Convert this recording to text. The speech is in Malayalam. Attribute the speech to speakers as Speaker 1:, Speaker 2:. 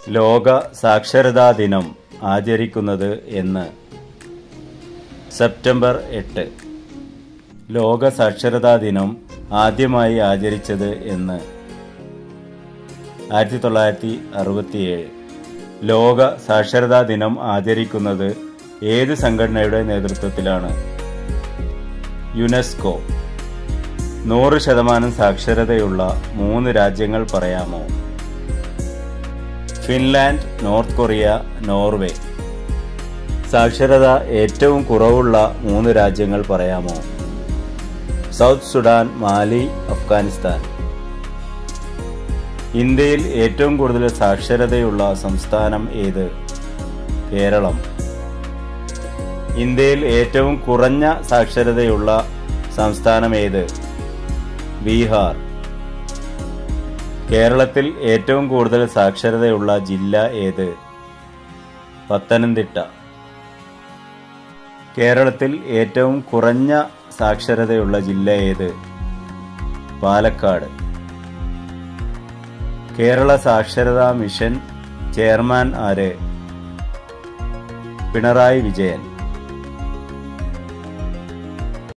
Speaker 1: ലോക സാക്ഷരതാ ദിനം ആചരിക്കുന്നത് എന്ന് സെപ്റ്റംബർ എട്ട് ലോക സാക്ഷരതാ ദിനം ആദ്യമായി ആചരിച്ചത് എന്ന് ആയിരത്തി തൊള്ളായിരത്തി അറുപത്തിയേഴ് ലോക സാക്ഷരതാ ദിനം ആചരിക്കുന്നത് ഏത് സംഘടനയുടെ നേതൃത്വത്തിലാണ് യുനെസ്കോ നൂറ് ശതമാനം സാക്ഷരതയുള്ള മൂന്ന് രാജ്യങ്ങൾ പറയാമോ ഫിൻലാൻഡ് നോർത്ത് കൊറിയ നോർവേ സാക്ഷരത ഏറ്റവും കുറവുള്ള മൂന്ന് രാജ്യങ്ങൾ പറയാമോ സൗത്ത് സുഡാൻ മാലി അഫ്ഗാനിസ്ഥാൻ ഇന്ത്യയിൽ ഏറ്റവും കൂടുതൽ സാക്ഷരതയുള്ള സംസ്ഥാനം ഏത് കേരളം ഇന്ത്യയിൽ ഏറ്റവും കുറഞ്ഞ സാക്ഷരതയുള്ള സംസ്ഥാനം ഏത് ബീഹാർ കേരളത്തിൽ ഏറ്റവും കൂടുതൽ സാക്ഷരതയുള്ള ജില്ല ഏത് പത്തനംതിട്ട കേരളത്തിൽ ഏറ്റവും കുറഞ്ഞ സാക്ഷരതയുള്ള ജില്ല ഏത് പാലക്കാട് കേരള സാക്ഷരതാ മിഷൻ ചെയർമാൻ ആര് പിണറായി വിജയൻ